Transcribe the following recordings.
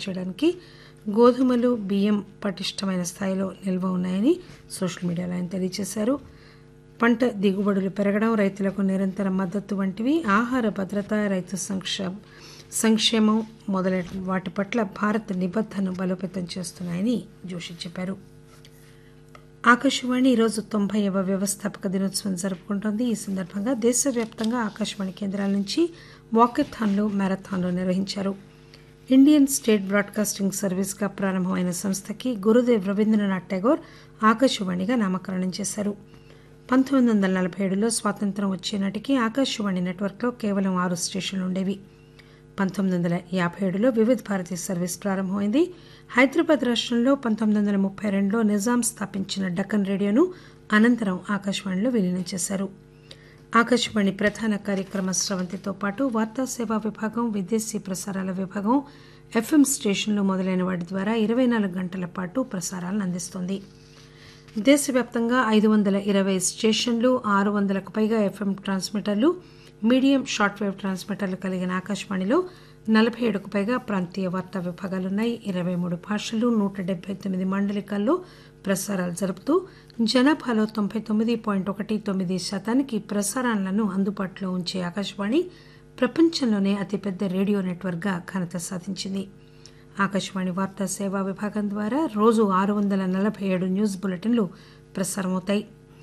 చేయడానికి గోధుమలు బియ్యం పటిష్టమైన స్థాయిలో నిల్వ ఉన్నాయని సోషల్ మీడియాలో ఆయన తెలియజేశారు పంట దిగుబడులు పెరగడం రైతులకు నిరంతర మద్దతు వంటివి ఆహార భద్రత రైతు సంక్షేమ సంక్షేమం మొదలైన వాటి పట్ల భారత్ నిబద్దతను బలోపేతం చేస్తున్నాయని జోషి చెప్పారు ఆకాశవాణి ఈరోజు తొంభైవ వ్యవస్థాపక దినోత్సవం జరుపుకుంటోంది ఈ సందర్భంగా దేశవ్యాప్తంగా ఆకాశవాణి కేంద్రాల నుంచి వాకథాన్లు మ్యారథాన్లు నిర్వహించారు ఇండియన్ స్టేట్ బ్రాడ్కాస్టింగ్ సర్వీస్గా ప్రారంభమైన సంస్థకి గురుదేవ్ రవీంద్రనాథ్ ఠాగూర్ ఆకాశవాణిగా నామకరణం చేశారు పంతొమ్మిది వందల నలభై ఏడులో స్వాతంత్రం వచ్చే నాటికి ఆకాశవాణి నెట్వర్క్లో కేవలం ఆరు స్టేషన్లు ఉండేవి పంతొమ్మిది వందల యాభై ఏడులో వివిధ భారతి సర్వీస్ ప్రారంభమైంది హైదరాబాద్ రాష్ట్రంలో పంతొమ్మిది వందల ముప్పై రెండులో నిజాం స్థాపించిన డక్కన్ రేడియోను అనంతరం ఆకాశవాణిలో విలీనం చేశారు ఆకాశవాణి ప్రధాన కార్యక్రమ స్రవంతితో పాటు వార్తా సేవా విభాగం విదేశీ ప్రసారాల విభాగం ఎఫ్ఎం స్టేషన్లు మొదలైన వాటి ద్వారా ఇరవై నాలుగు గంటల పాటు ప్రసారాలను అందిస్తోంది దేశవ్యాప్తంగా ఐదు వందల ఇరవై స్టేషన్లు ఆరు వందలకు పైగా ఎఫ్ఎం ట్రాన్స్మిటర్లు మీడియం షార్ట్ వేవ్ ట్రాన్స్మిటర్లు కలిగిన ఆకాశవాణిలో నలభై ఏడుకు పైగా ప్రాంతీయ వార్తా విభాగాలున్నాయి ఇరవై మూడు భాషలు నూట డెబ్బై తొమ్మిది మండలికాల్లో ప్రసారాలు జరుపుతూ జనాభాలో తొంభై తొమ్మిది పాయింట్ ఒకటి తొమ్మిది శాతానికి ప్రసారాలను అందుబాటులో ఉంచే ఆకాశవాణి ప్రపంచంలోనే అతిపెద్ద రేడియో నెట్వర్క్గా ఘనత సాధించింది ఆకాశవాణి వార్తా సేవా విభాగం ద్వారా రోజు ఆరు వందల నలభై ఏడు న్యూస్ బులెటిన్లు ప్రసారమవుతాయి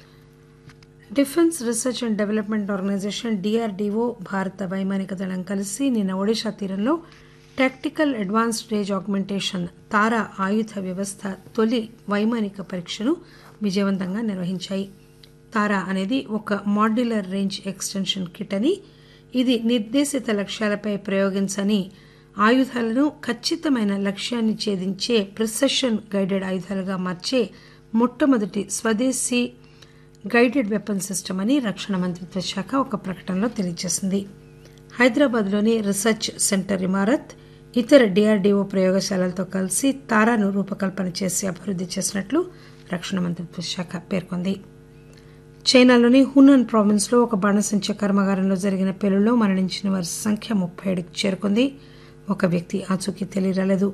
defence research and development organisation DRDO భారత వైమానిక దళం కలిసి నిన్న ఒడిషా తీరంలో tactical advanced range augmentation TARA ఆయుధ వ్యవస్థ తొలి వైమానిక పరీక్షను విజయవంతంగా నిర్వహించాయి తారా అనేది ఒక మాడ్యులర్ రేంజ్ ఎక్స్టెన్షన్ కిట్ అని ఇది నిర్దేశిత లక్ష్యాలపై ప్రయోగించని ఆయుధాలను ఖచ్చితమైన లక్ష్యాన్ని ఛేదించే ప్రిసెషన్ గైడెడ్ ఆయుధాలుగా మార్చే మొట్టమొదటి స్వదేశీ గైడెడ్ వెపన్ సిస్టమ్ అని రక్షణ మంత్రిత్వ శాఖ ఒక ప్రకటనలో తెలియజేసింది హైదరాబాద్లోని రీసెర్చ్ సెంటర్ ఇమారత్ ఇతర డిఆర్డీఓ ప్రయోగశాలలతో కలిసి తారాను రూపకల్పన చేసి అభివృద్ధి చేసినట్లు రక్షణ మంత్రిత్వ శాఖ పేర్కొంది చైనాలోని హునాన్ ప్రావిన్స్లో ఒక బాణసంచ కర్మాగారంలో జరిగిన పేలుల్లో మరణించిన వారి సంఖ్య ముప్పై ఏడుకు చేరుకుంది ఒక వ్యక్తి ఆచూకీ తెలియరాలేదు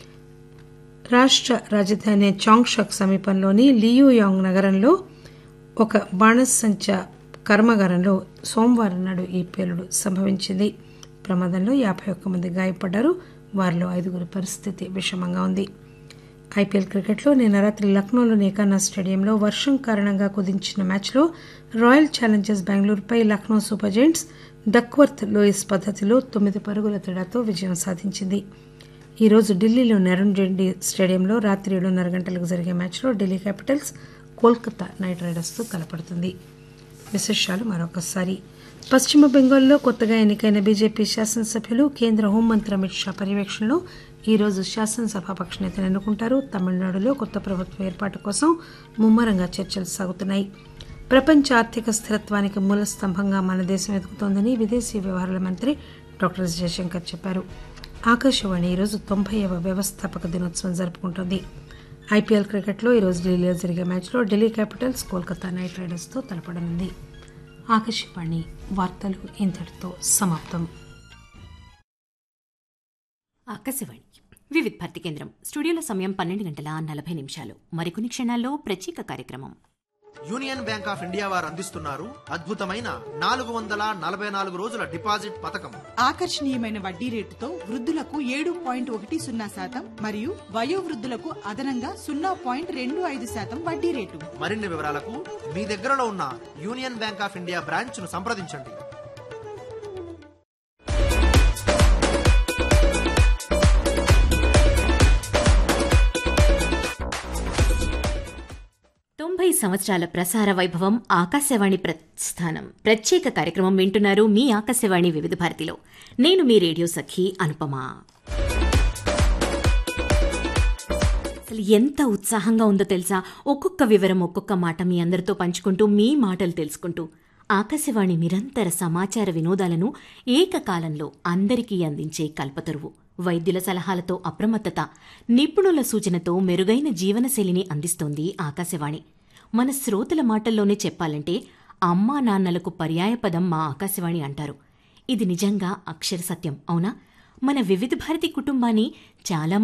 రాష్ట్ర రాజధాని చాంగ్షక్ సమీపంలోని లియూయాంగ్ నగరంలో ఒక బాణసంచ కర్మాగారంలో సోమవారం నాడు ఈ పేలుడు సంభవించింది ప్రమాదంలో యాభై ఒక్క మంది గాయపడ్డారు వారిలో ఐదుగురి పరిస్థితి విషమంగా ఉంది ఐపీఎల్ క్రికెట్లో నిన్న రాత్రి లక్నోలోని ఏకానా స్టేడియంలో వర్షం కారణంగా కుదించిన మ్యాచ్లో రాయల్ ఛాలెంజర్స్ బెంగళూరుపై Lucknow Super Giants Duckworth Lewis పద్ధతిలో తొమ్మిది పరుగుల తేడాతో విజయం సాధించింది ఈ రోజు ఢిల్లీలోని అరుణ్ జైట్లీ స్టేడియంలో రాత్రి ఏడున్నర గంటలకు జరిగే మ్యాచ్లో ఢిల్లీ క్యాపిటల్స్ కోల్కతా నైట్ రైడర్స్తో తలపడుతుంది విశేషాలు మరొకసారి పశ్చిమ బెంగాల్లో కొత్తగా ఎన్నికైన బీజేపీ శాసనసభ్యులు కేంద్ర హోంమంత్రి అమిత్ షా పర్యవేక్షణలో ఈరోజు శాసనసభాపక్ష నేతను ఎన్నుకుంటారు తమిళనాడులో కొత్త ప్రభుత్వ ఏర్పాటు కోసం ముమ్మరంగా చర్చలు సాగుతున్నాయి ప్రపంచ ఆర్థిక స్థిరత్వానికి మూల స్తంభంగా మన దేశం ఎదుగుతోందని విదేశీ వ్యవహారాల మంత్రి డాక్టర్ ఎస్ జయశంకర్ చెప్పారు ఆకాశవాణి ఈరోజు తొంభైవ వ్యవస్థాపక దినోత్సవం జరుపుకుంటోంది ఐపీఎల్ క్రికెట్లో ఈరోజు ఢిల్లీలో జరిగే మ్యాచ్లో ఢిల్లీ క్యాపిటల్స్ కోల్కతా నైట్ రైడర్స్తో తలపడనుంది ఆకాశవాణి వార్తలు ఇంతటితో సమాప్తం ఆకాశవాణి వివిధ భారతి కేంద్రం స్టూడియోలో సమయం పన్నెండు గంటల నలభై నిమిషాలు మరికొన్ని క్షణాల్లో ప్రత్యేక కార్యక్రమం యూనియన్ బ్యాంక్ ఆఫ్ ఇండియా వారు అందిస్తున్నారు అద్భుతమైన నాలుగు వందల నలభై నాలుగు రోజుల డిపాజిట్ పథకం ఆకర్షణీయమైన వడ్డీ రేటుతో వృద్ధులకు ఏడు పాయింట్ ఒకటి సున్నా శాతం మరియు వయోవృద్ధులకు అదనంగా సున్నా పాయింట్ రెండు ఐదు శాతం వడ్డీ రేటు మరిన్ని వివరాలకు మీ దగ్గరలో ఉన్న Union Bank of India branch ను సంప్రదించండి తొంభై సంవత్సరాల ప్రసార వైభవం ఆకాశవాణి ప్రస్థానం ప్రత్యేక కార్యక్రమం వింటున్నారు మీ ఆకాశవాణి వివిధ భారతిలో నేను మీ రేడియో సఖి అనుపమ అసలు ఎంత ఉత్సాహంగా ఉందో తెలుసా ఒక్కొక్క వివరం ఒక్కొక్క మాట మీ అందరితో పంచుకుంటూ మీ మాటలు తెలుసుకుంటూ ఆకాశవాణి నిరంతర సమాచార వినోదాలను ఏకకాలంలో అందరికీ అందించే కల్పతరువు వైద్యుల సలహాలతో అప్రమత్తత నిపుణుల సూచనతో మెరుగైన జీవనశైలిని అందిస్తోంది ఆకాశవాణి మన శ్రోతల మాటల్లోనే చెప్పాలంటే అమ్మా నాన్నలకు పర్యాయపదం మా ఆకాశవాణి అంటారు ఇది నిజంగా అక్షర సత్యం అవునా మన వివిధ భారతి కుటుంబాన్ని చాలా